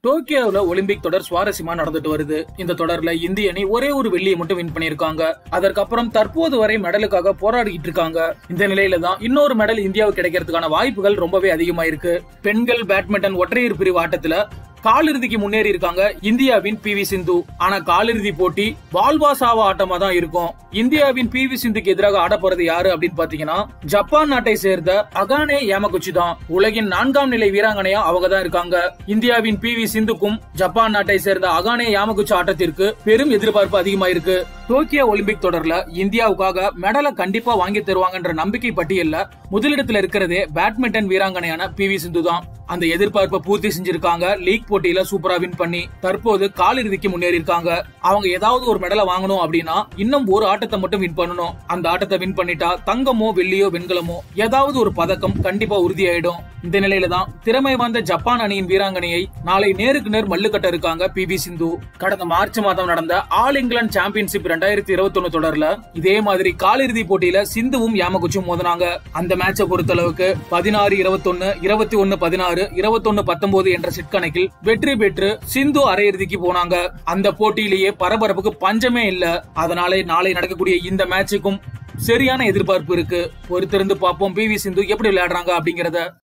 டோக்கியோவில் ஒலிம்பிக் தொடர் சுவாரஸ்யமா நடந்துட்டு வருது இந்த தொடர்ல இந்திய அணி ஒரே ஒரு வெள்ளியை மட்டும் வின் பண்ணிருக்காங்க அதற்கப்புறம் தற்போது வரை மெடலுக்காக போராடிட்டு இருக்காங்க இந்த நிலையில தான் இன்னொரு மெடல் இந்தியாவுக்கு கிடைக்கிறதுக்கான வாய்ப்புகள் ரொம்பவே அதிகமா இருக்கு பெண்கள் பேட்மிண்டன் ஒற்றையர் பிரிவு ஆட்டத்துல காலிறுதிக்கு முன்னேறி இருக்காங்க இந்தியாவின் பி வி சிந்து ஆனா காலிறுதி போட்டி வால்வா சாவா ஆட்டமா தான் இருக்கும் இந்தியாவின் பி வி சிந்துக்கு எதிராக ஆட போறது யாரு அப்படின்னு பாத்தீங்கன்னா ஜப்பான் நாட்டை சேர்ந்த அகானே யாமகுச்சி தான் உலகின் நான்காம் நிலை வீராங்கனையா அவங்க தான் இருக்காங்க இந்தியாவின் பி வி சிந்துக்கும் ஜப்பான் நாட்டை சேர்ந்த அகானே யாமகுச்சி ஆட்டத்திற்கு பெரும் எதிர்பார்ப்பு அதிகமா இருக்கு டோக்கியோ ஒலிம்பிக் தொடர்ல இந்தியாவுக்காக மெடலை கண்டிப்பா வாங்கி தருவாங்கன்ற நம்பிக்கை பட்டியல்ல முதலிடத்துல இருக்கிறதே பேட்மிண்டன் வீராங்கனையான பி வி சிந்து தான் அந்த எதிர்பார்ப்பை பூர்த்தி செஞ்சிருக்காங்க லீக் போட்டியில சூப்பரா வின் பண்ணி தற்போது காலிறுதிக்கு முன்னேறி இருக்காங்க அவங்க ஏதாவது ஒரு மெடலை வாங்கணும் அப்படின்னா இன்னும் ஒரு ஆட்டத்தை மட்டும் வின் பண்ணணும் அந்த ஆட்டத்தை வின் பண்ணிட்டா தங்கமோ வெள்ளியோ வெண்கலமோ ஏதாவது ஒரு பதக்கம் கண்டிப்பா உறுதியாயிடும் இந்த நிலையில தான் திறமை வாய்ந்த ஜப்பான் அணியின் வீராங்கனையை நாளை நேருக்கு நேர் மல்லுக்கட்ட இருக்காங்க பி வி சிந்து கடந்த மார்ச் மாதம் நடந்த ஆல் இங்கிலாந்து சாம்பியன்ஷிப் ரெண்டாயிரத்தி இருபத்தி ஒன்னு தொடர்ல இதே மாதிரி காலிறுதி போட்டியில சிந்துவும் யாமகுச்சும் மோதினாங்க அந்த மேட்சை பொறுத்தளவுக்கு பதினாறு இருபத்தொன்னு இருபத்தி ஒன்னு பதினாறு இருபத்தொன்னு பத்தொன்பது என்ற செட் கணக்கில் வெற்றி பெற்று சிந்து அரையிறுதிக்கு போனாங்க அந்த போட்டியிலேயே பரபரப்புக்கு பஞ்சமே இல்ல அதனாலே நாளை நடக்கக்கூடிய இந்த மேட்சுக்கும் சரியான எதிர்பார்ப்பு இருக்கு பொறுத்திருந்து பார்ப்போம் பி வி சிந்து எப்படி விளையாடுறாங்க அப்படிங்கறத